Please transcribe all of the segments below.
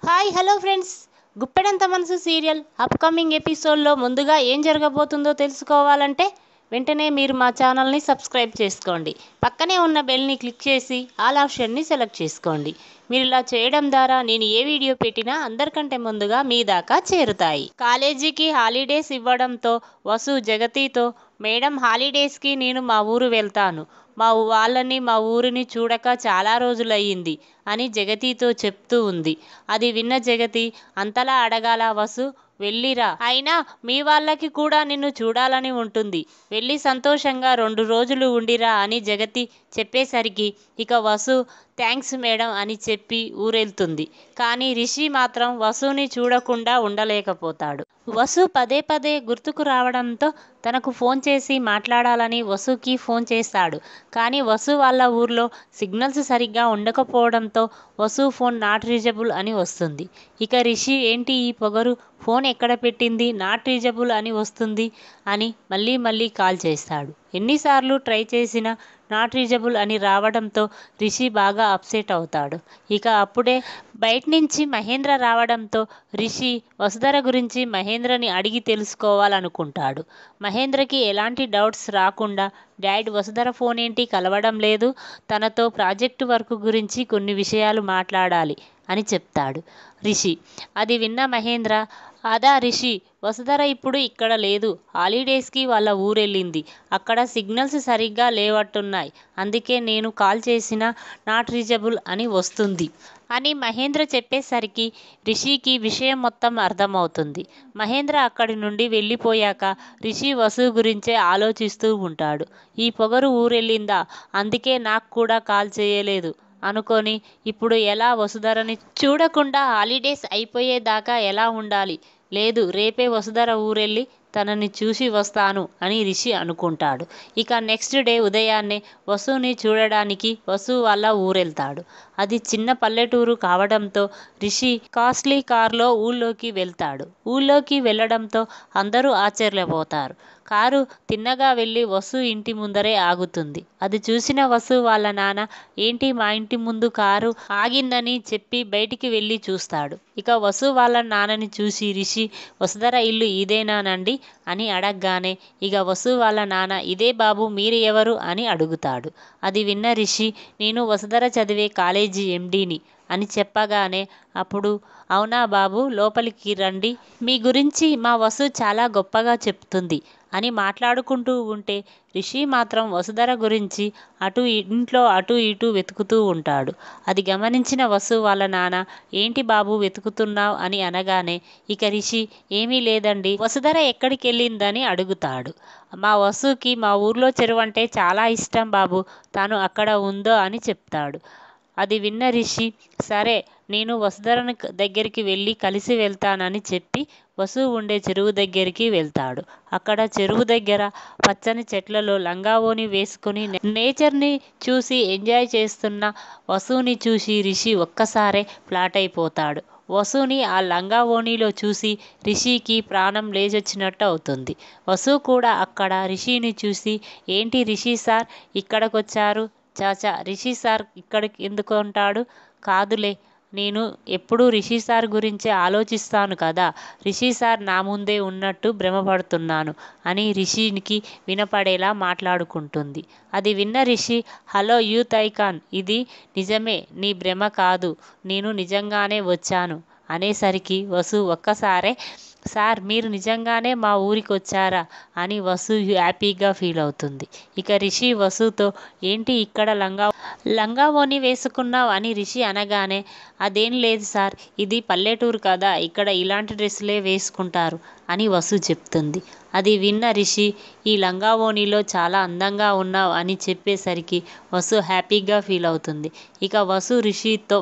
hi hello friends Guppedantha మనసు serial upcoming ఎపిసోడ్లో ముందుగా ఏం జరగబోతుందో తెలుసుకోవాలంటే వెంటనే మీరు మా ఛానల్ని సబ్స్క్రైబ్ చేసుకోండి పక్కనే ఉన్న బెల్ని క్లిక్ చేసి ఆల్ ఆప్షన్ని సెలెక్ట్ చేసుకోండి మీరు ఇలా చేయడం ద్వారా నేను ఏ వీడియో పెట్టినా అందరికంటే ముందుగా మీ దాకా చేరుతాయి కాలేజీకి హాలిడేస్ ఇవ్వడంతో వసు జగతితో మేడం హాలిడేస్కి నేను మా ఊరు వెళ్తాను మా వాళ్ళని మా ఊరిని చూడక చాలా రోజులయ్యింది అని జగతితో చెప్తూ ఉంది అది విన్న జగతి అంతలా అడగాల వసు వెళ్ళిరా అయినా మీ వాళ్ళకి కూడా నిన్ను చూడాలని ఉంటుంది వెళ్ళి సంతోషంగా రెండు రోజులు ఉండిరా అని జగతి చెప్పేసరికి ఇక వసు థ్యాంక్స్ మేడం అని చెప్పి ఊరెళ్తుంది కానీ రిషి మాత్రం వసుని చూడకుండా ఉండలేకపోతాడు వసు పదే పదే గుర్తుకు రావడంతో తనకు ఫోన్ చేసి మాట్లాడాలని వసుకి ఫోన్ చేస్తాడు కానీ వసు వాళ్ళ ఊర్లో సిగ్నల్స్ సరిగ్గా ఉండకపోవడంతో వసు ఫోన్ నాట్ రీచబుల్ అని వస్తుంది ఇక రిషి ఏంటి ఈ పొగరు ఫోన్ ఎక్కడ పెట్టింది నాట్ రీచబుల్ అని వస్తుంది అని మళ్ళీ మళ్ళీ కాల్ చేస్తాడు ఎన్నిసార్లు ట్రై చేసినా నాట్ రీచబుల్ అని రావడంతో రిషి బాగా అప్సెట్ అవుతాడు ఇక అప్పుడే బయట నుంచి మహేంద్ర రావడంతో రిషి వసుధర గురించి మహేంద్రని అడిగి తెలుసుకోవాలనుకుంటాడు మహేంద్రకి ఎలాంటి డౌట్స్ రాకుండా డాడ్ వసుధర ఫోన్ ఏంటి కలవడం లేదు తనతో ప్రాజెక్టు వర్క్ గురించి కొన్ని విషయాలు మాట్లాడాలి అని చెప్తాడు రిషి అది విన్న మహేంద్ర అదా రిషి వసుధర ఇప్పుడు ఇక్కడ లేదు హాలిడేస్కి వాళ్ళ ఊరెళ్ళింది అక్కడ సిగ్నల్స్ సరిగ్గా లేవట్టున్నాయి అందుకే నేను కాల్ చేసినా నాట్ రీచబుల్ అని వస్తుంది అని మహేంద్ర చెప్పేసరికి రిషికి విషయం మొత్తం అర్థమవుతుంది మహేంద్ర అక్కడి నుండి వెళ్ళిపోయాక రిషి వసు గురించే ఆలోచిస్తూ ఉంటాడు ఈ పొగరు ఊరెళ్ళిందా అందుకే నాకు కూడా కాల్ చేయలేదు అనుకొని ఇప్పుడు ఎలా వసుధరని చూడకుండా హాలిడేస్ అయిపోయేదాకా ఎలా ఉండాలి లేదు రేపే వసుధర ఊరెళ్ళి తనని చూసి వస్తాను అని రిషి అనుకుంటాడు ఇక నెక్స్ట్ డే ఉదయాన్నే వసుని చూడడానికి వసు వాళ్ళ ఊరెళ్తాడు అది చిన్న పల్లెటూరు కావడంతో రిషి కాస్ట్లీ కారులో ఊళ్ళోకి వెళ్తాడు ఊళ్ళోకి వెళ్ళడంతో అందరూ ఆశ్చర్యపోతారు కారు తిన్నగా వెళ్ళి వసు ఇంటి ముందరే ఆగుతుంది అది చూసిన వసు వాళ్ళ నాన్న ఏంటి మా ఇంటి ముందు కారు ఆగిందని చెప్పి బయటికి వెళ్ళి చూస్తాడు ఇక వసు వాళ్ళ నాన్నని చూసి రిషి వసుధర ఇల్లు ఇదేనానండి అని అడగగానే ఇక వసు వాళ్ళ నాన్న ఇదే బాబు మీరు ఎవరు అని అడుగుతాడు అది విన్న రిషి నేను వసుధర చదివే కాలేజీ ఎండీని అని చెప్పగానే అప్పుడు అవునా బాబు లోపలికి రండి మీ గురించి మా వసు చాలా గొప్పగా చెప్తుంది అని మాట్లాడుకుంటూ ఉంటే రిషి మాత్రం వసుధర గురించి అటు ఇంట్లో అటు ఇటు వెతుకుతూ ఉంటాడు అది గమనించిన వసు వాళ్ళ నాన్న ఏంటి బాబు వెతుకుతున్నావు అని అనగానే ఇక రిషి ఏమీ లేదండి వసుధర ఎక్కడికి వెళ్ళిందని అడుగుతాడు మా వసుకి మా ఊర్లో చెరువు అంటే చాలా ఇష్టం బాబు తాను అక్కడ ఉందో అని చెప్తాడు అది విన్న రిషి సరే నేను వసుధరని దగ్గరికి వెళ్ళి కలిసి వెళ్తానని చెప్పి వసు ఉండే చెరువు దగ్గరికి వెళ్తాడు అక్కడ చెరువు దగ్గర పచ్చని చెట్లలో లంగావోని వేసుకుని నేచర్ని చూసి ఎంజాయ్ చేస్తున్న వసుని చూసి రిషి ఒక్కసారే ఫ్లాట్ అయిపోతాడు వసుని ఆ లంగా ఓణిలో చూసి రిషికి ప్రాణం లేచొచ్చినట్టు అవుతుంది వసు కూడా అక్కడ రిషిని చూసి ఏంటి రిషి సార్ ఇక్కడికొచ్చారు చాచా రిషి సార్ ఇక్కడికి ఎందుకు ఉంటాడు కాదులే నేను ఎప్పుడూ రిషి సార్ గురించే ఆలోచిస్తాను కదా రిషి సార్ నా ముందే ఉన్నట్టు భ్రమపడుతున్నాను అని రిషికి వినపడేలా మాట్లాడుకుంటుంది అది విన్న రిషి హలో యూత్ ఐకాన్ ఇది నిజమే నీ భ్రమ కాదు నేను నిజంగానే వచ్చాను అనేసరికి వసు ఒక్కసారే సార్ మీరు నిజంగానే మా ఊరికి వచ్చారా అని వసు హ్యాపీగా ఫీల్ అవుతుంది ఇక రిషి వసుతో ఏంటి ఇక్కడ లంగా లంగా ఓని వేసుకున్నావు అని రిషి అనగానే అదేం లేదు సార్ ఇది పల్లెటూరు కదా ఇక్కడ ఇలాంటి డ్రెస్సులే వేసుకుంటారు అని వసు చెప్తుంది అది విన్న రిషి ఈ లంగా ఓణిలో చాలా అందంగా ఉన్నావు అని చెప్పేసరికి వసు హ్యాపీగా ఫీల్ అవుతుంది ఇక వసు రిషితో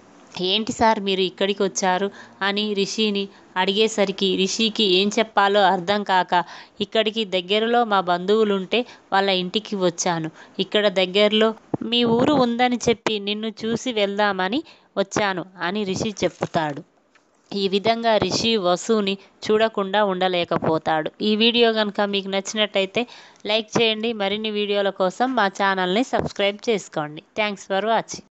ఏంటి సార్ మీరు ఇక్కడికి వచ్చారు అని రిషిని అడిగేసరికి రిషికి ఏం చెప్పాలో అర్థం కాక ఇక్కడికి దగ్గరలో మా బంధువులుంటే వాళ్ళ ఇంటికి వచ్చాను ఇక్కడ దగ్గరలో మీ ఊరు ఉందని చెప్పి నిన్ను చూసి వెళ్దామని వచ్చాను అని రిషి చెప్తాడు ఈ విధంగా రిషి వసుని చూడకుండా ఉండలేకపోతాడు ఈ వీడియో కనుక మీకు నచ్చినట్టయితే లైక్ చేయండి మరిన్ని వీడియోల కోసం మా ఛానల్ని సబ్స్క్రైబ్ చేసుకోండి థ్యాంక్స్ ఫర్ వాచింగ్